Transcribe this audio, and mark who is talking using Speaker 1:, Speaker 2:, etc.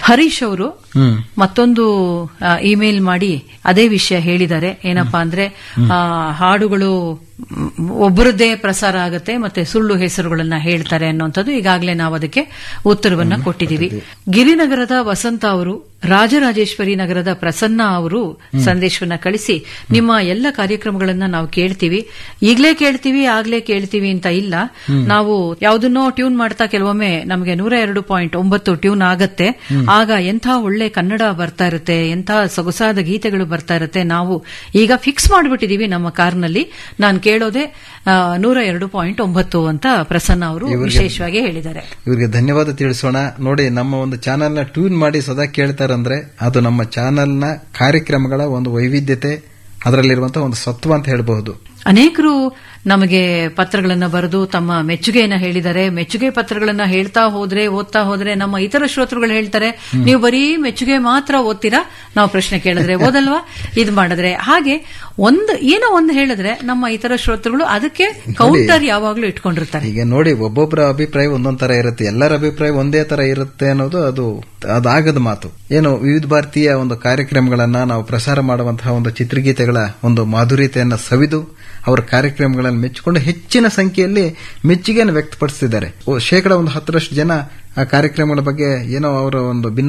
Speaker 1: ಹರೀಶ್ ಅವರು
Speaker 2: ಹ್ಮ್
Speaker 1: ಮತ್ತೊಂದು ಆ, ಇಮೇಲ್ ಮಾಡಿ ಅದೇ ವಿಷಯ ಹೇಳಿದ್ದಾರೆ ಏನಪ್ಪಾ ಅಂದ್ರೆ ಆ, ಹಾಡುಗಳು ಮ್, ಒಬ್ಬರದ್ದೇ ಪ್ರಸಾರ ಆಗುತ್ತೆ ಮತ್ತೆ ಸುಳ್ಳು ಹೆಸರುಗಳನ್ನ ಹೇಳ್ತಾರೆ ಅನ್ನುವಂಥದ್ದು ಈಗಾಗಲೇ ನಾವು ಅದಕ್ಕೆ ಉತ್ತರವನ್ನ ಕೊಟ್ಟಿದ್ದೀವಿ ಗಿರಿನಗರದ ವಸಂತ ಅವರು ರಾಜರಾಜೇಶ್ವರಿ ನಗರದ ಪ್ರಸನ್ನ ಅವರು ಸಂದೇಶವನ್ನ ಕಳಿಸಿ ನಿಮ್ಮ ಎಲ್ಲ ಕಾರ್ಯಕ್ರಮಗಳನ್ನ ನಾವು ಕೇಳ್ತೀವಿ ಈಗಲೇ ಕೇಳ್ತೀವಿ ಆಗ್ಲೇ ಕೇಳ್ತೀವಿ ಅಂತ ಇಲ್ಲ ನಾವು ಯಾವುದನ್ನೋ ಟ್ಯೂನ್ ಮಾಡ್ತಾ ಕೆಲವೊಮ್ಮೆ ನಮಗೆ ನೂರ ಎರಡು ಪಾಯಿಂಟ್ ಒಂಬತ್ತು ಟ್ಯೂನ್ ಆಗತ್ತೆ ಆಗ ಎಂಥ ಒಳ್ಳೆ ಕನ್ನಡ ಬರ್ತಾ ಇರುತ್ತೆ ಎಂಥ ಸೊಗಸಾದ ಗೀತೆಗಳು ಬರ್ತಾ ಇರುತ್ತೆ ನಾವು ಈಗ ಫಿಕ್ಸ್ ಮಾಡಿಬಿಟ್ಟಿದೀವಿ ನಮ್ಮ ಕಾರ್ನಲ್ಲಿ ನಾನು ಕೇಳೋದೆ ಆ, ನೂರ ಎರಡು ಪಾಯಿಂಟ್ ಒಂಬತ್ತು ಅಂತ ಪ್ರಸನ್ನ ಅವರು ವಿಶೇಷವಾಗಿ ಹೇಳಿದ್ದಾರೆ
Speaker 2: ಇವರಿಗೆ ಧನ್ಯವಾದ ತಿಳಿಸೋಣ ನೋಡಿ ನಮ್ಮ ಒಂದು ಚಾನೆಲ್ ನ ಟ್ಯೂನ್ ಮಾಡಿ ಸದಾ ಕೇಳ್ತಾರಂದ್ರೆ ಅದು ನಮ್ಮ ಚಾನೆಲ್ ನ ಕಾರ್ಯಕ್ರಮಗಳ ಒಂದು ವೈವಿಧ್ಯತೆ ಅದರಲ್ಲಿರುವಂತಹ ಒಂದು ಸತ್ವ ಅಂತ ಹೇಳಬಹುದು
Speaker 1: ಅನೇಕರು ನಮಗೆ ಪತ್ರಗಳನ್ನ ಬರೆದು ತಮ್ಮ ಮೆಚ್ಚುಗೆಯನ್ನ ಹೇಳಿದ್ದಾರೆ ಮೆಚ್ಚುಗೆ ಪತ್ರಗಳನ್ನ ಹೇಳ್ತಾ ಹೋದ್ರೆ ಓದ್ತಾ ಹೋದ್ರೆ ನಮ್ಮ ಇತರ ಶ್ರೋತೃಗಳು ಹೇಳ್ತಾರೆ ನೀವು ಬರೀ ಮೆಚ್ಚುಗೆ ಮಾತ್ರ ಓದ್ತೀರಾ ನಾವು ಪ್ರಶ್ನೆ ಕೇಳಿದ್ರೆ ಓದಲ್ವಾ ಇದು ಮಾಡಿದ್ರೆ ಹಾಗೆ ಒಂದು ಏನೋ ಒಂದು ಹೇಳಿದ್ರೆ ನಮ್ಮ ಇತರ ಶ್ರೋತೃಗಳು ಅದಕ್ಕೆ ಕೌಂಟರ್ ಯಾವಾಗ್ಲೂ ಇಟ್ಕೊಂಡಿರ್ತಾರೆ
Speaker 2: ಈಗ ನೋಡಿ ಒಬ್ಬೊಬ್ಬರ ಅಭಿಪ್ರಾಯ ಒಂದೊಂದ್ ತರ ಇರುತ್ತೆ ಎಲ್ಲರ ಅಭಿಪ್ರಾಯ ಒಂದೇ ತರ ಇರುತ್ತೆ ಅನ್ನೋದು ಅದು ಅದಾಗದ ಮಾತು ಏನು ವಿವಿಧ ಭಾರತೀಯ ಒಂದು ಕಾರ್ಯಕ್ರಮಗಳನ್ನ ನಾವು ಪ್ರಸಾರ ಮಾಡುವಂತಹ ಒಂದು ಚಿತ್ರಗೀತೆಗಳ ಒಂದು ಮಾಧುರ್ಯತೆಯನ್ನ ಸವಿದು ಅವರ ಕಾರ್ಯಕ್ರಮಗಳನ್ನು ಮೆಚ್ಚಿಕೊಂಡು ಹೆಚ್ಚಿನ ಸಂಖ್ಯೆಯಲ್ಲಿ ಮೆಚ್ಚುಗೆಯನ್ನು ವ್ಯಕ್ತಪಡಿಸಿದ್ದಾರೆ ಓ, ಶೇಕಡ ಒಂದು ಹತ್ತರಷ್ಟು ಜನ ಆ ಕಾರ್ಯಕ್ರಮಗಳ ಬಗ್ಗೆ ಏನೋ ಅವರ ಒಂದು ಭಿನ್ನ